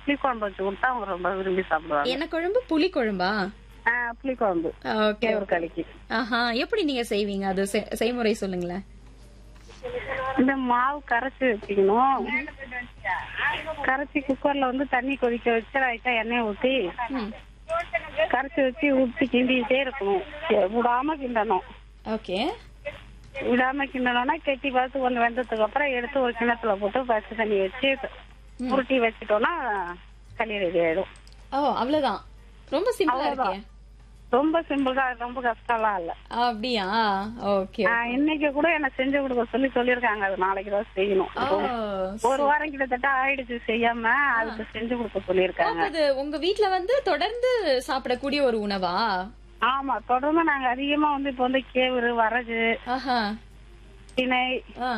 புளிக்குழம்பு வச்சு கொடுத்தா அவங்க ரொம்ப விரும்பி சாப்பிடுவாங்க என்ன குழம்பு புளி குழம்பா ஆ, புளிக்குழம்பு ஓகே கேவர் களிக்கு ஆஹா எப்படி நீங்க செய்வீங்க அது செ- செய்முறை சொல்லுங்களேன் இந்த மாவு கரைச்சி வச்சுக்கணும் கரைச்சி குக்கர்ல வந்து தண்ணி கொதிக்க வச்சு லைட்டா எண்ணெய் ஊத்தி ம். கரைச்சி வச்சு ஊத்தி கிண்டிட்டே இருக்கணும் எ- விடாம கிண்டணும் ஓகே விடாம கிண்டணும்னா கெட்டி பார்த்து கொஞ்சம் வெந்ததுக்கு அப்புறம் எடுத்து ஒரு கிணத்துல போட்டு பச்சை தண்ணி வச்சு உருட்டி வச்சுட்டோம்னா களி ரெடி ஆயிடும் ஓ அவ்வளவுதான் ரொம்ப சிம்பிளா இருக்கே ரொம்ப சிம்பிள் தான் ரொம்ப கஷ்டம்லாம் இல்ல அப்படியா ஓகே ஆஹ் இன்னைக்கு கூட என்ன செஞ்சு கொடுக்க சொல்லி சொல்லிருக்காங்க அது நாளைக்கு தான் செய்யணும் ஓ ஒரு வாரம் கிட்டத்தட்ட ஆயிடுச்சு செய்யாம அதுக்கு செஞ்சு கொடுக்க சொல்லிருக்காங்க அது உங்க வீட்ல வந்து தொடர்ந்து சாப்பிடக்கூடிய ஒரு உணவா ஆமா தொடர்ந்து நாங்க அதிகமா வந்து இப்ப வந்து கேவுரு வரகு ஆஹா திணை ஆ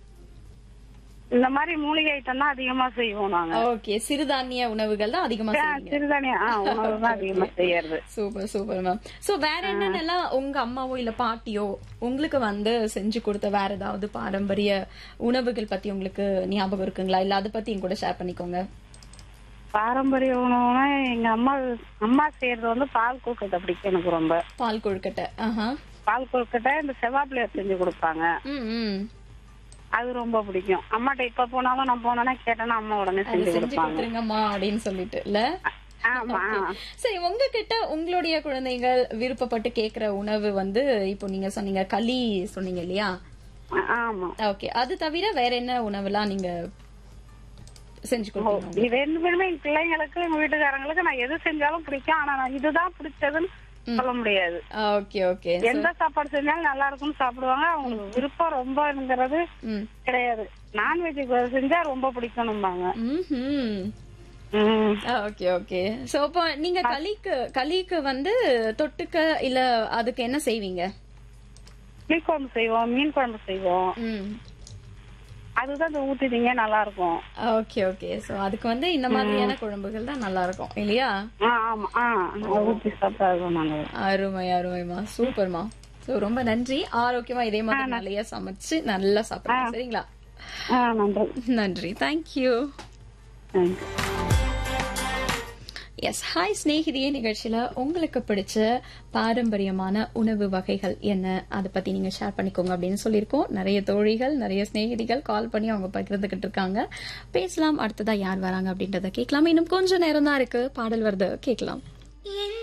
இந்த மாதிரி மூலிகை ஐட்டம் தான் அதிகமா செய்வோம் நாங்க ஓகே சிறுதானிய உணவுகள் தான் அதிகமா ஆஹ் செய்வீங்க சிறுதானியம் ஆஹ் உணவு தான் அதிகமா செய்யறது சூப்பர் சூப்பர் மேம் சோ வேற என்னென்னலாம் உங்க அம்மாவோ இல்ல பாட்டியோ உங்களுக்கு வந்து செஞ்சு கொடுத்த வேற ஏதாவது பாரம்பரிய உணவுகள் பத்தி உங்களுக்கு ஞாபகம் இருக்குங்களா இல்ல அதை பத்தி என் கூட ஷேர் பண்ணிக்கோங்க பாரம்பரிய உணவுனா எங்க அம்மா அம்மா செய்யறது வந்து பால் கொழுக்கட்டை பிடிக்கும் எனக்கு ரொம்ப பால் கொழுக்கட்டை ஆஹா பால் கொழுக்கட்டை இந்த செவ்வாப்பிள்ளையார் செஞ்சு கொடுப்பாங்க ம் ம் அது ரொம்ப பிடிக்கும் அம்மாட்ட இப்ப போனாலும் நான் போனேன்னா கேட்டேன்னா அம்மா உடனே அதை செஞ்சு செஞ்சு கொடுப்பாங்க கொடுத்துருங்கம்மா அப்படின்னு சொல்லிட்டு இல்ல ஆமா சரி உங்ககிட்ட உங்களுடைய குழந்தைகள் விருப்பப்பட்டு கேக்குற உணவு வந்து இப்போ நீங்க சொன்னீங்க களி சொன்னீங்க இல்லையா ஆமா ஓகே அது தவிர வேற என்ன உணவுலாம் நீங்க செஞ்சு கொடுப்பீங்க இது ரெண்டு பேருமே எங்க பிள்ளைங்களுக்கு எங்க வீட்டுக்காரங்களுக்கு நான் எது செஞ்சாலும் பிடிக்கும் ஆனா நான் இதுதான் பிடிச்சதுன்னு சொல்ல முடியாது ஓகே ஓகே எந்த சாப்பாடு செஞ்சாலும் நல்லா இருக்கும்னு சாப்பிடுவாங்க அவங்களுக்கு விருப்பம் ரொம்பங்கிறது ம் கிடையாது நான்வெஜ் செஞ்சா ரொம்ப பிடிக்கணும்பாங்க ம்ஹும். ம். ஓகே ஓகே சோ அப்போ நீங்க களிக்கு களிக்கு வந்து தொட்டுக்க இல்ல அதுக்கு என்ன செய்வீங்க புளிக்குழம்பு செய்வோம் மீன் குழம்பு செய்வோம் ம் அதுதான் இந்த ஊத்திட்டீங்க நல்லா இருக்கும் ஓகே ஓகே சோ அதுக்கு வந்து இந்த மாதிரியான குழம்புகள் தான் நல்லா இருக்கும் இல்லையா ஆ, ஆமா ஆ ஊத்தி சாப்பிட்டா அதுவும் நல்லது அருமை அருமைமா சூப்பர்மா சோ ரொம்ப நன்றி ஆரோக்கியமா இதே மாதிரி நிறைய சமைச்சு நல்லா சாப்பிடுங்க சரிங்களா ஆ நன்றி நன்றி தேங்க்யூ தேங்க்யூ எஸ் ஹாய் ஸ்நேகிதியே நிகழ்ச்சியில உங்களுக்கு பிடிச்ச பாரம்பரியமான உணவு வகைகள் என்ன அதை பத்தி நீங்க ஷேர் பண்ணிக்கோங்க அப்படின்னு சொல்லியிருக்கோம் நிறைய தோழிகள் நிறைய சிநேகிதிகள் கால் பண்ணி அவங்க பகிர்ந்துகிட்டு இருக்காங்க பேசலாம் அடுத்ததா யார் வராங்க அப்படின்றத கேட்கலாம் இன்னும் கொஞ்ச நேரம் தான் இருக்கு பாடல் வருது கேட்கலாம்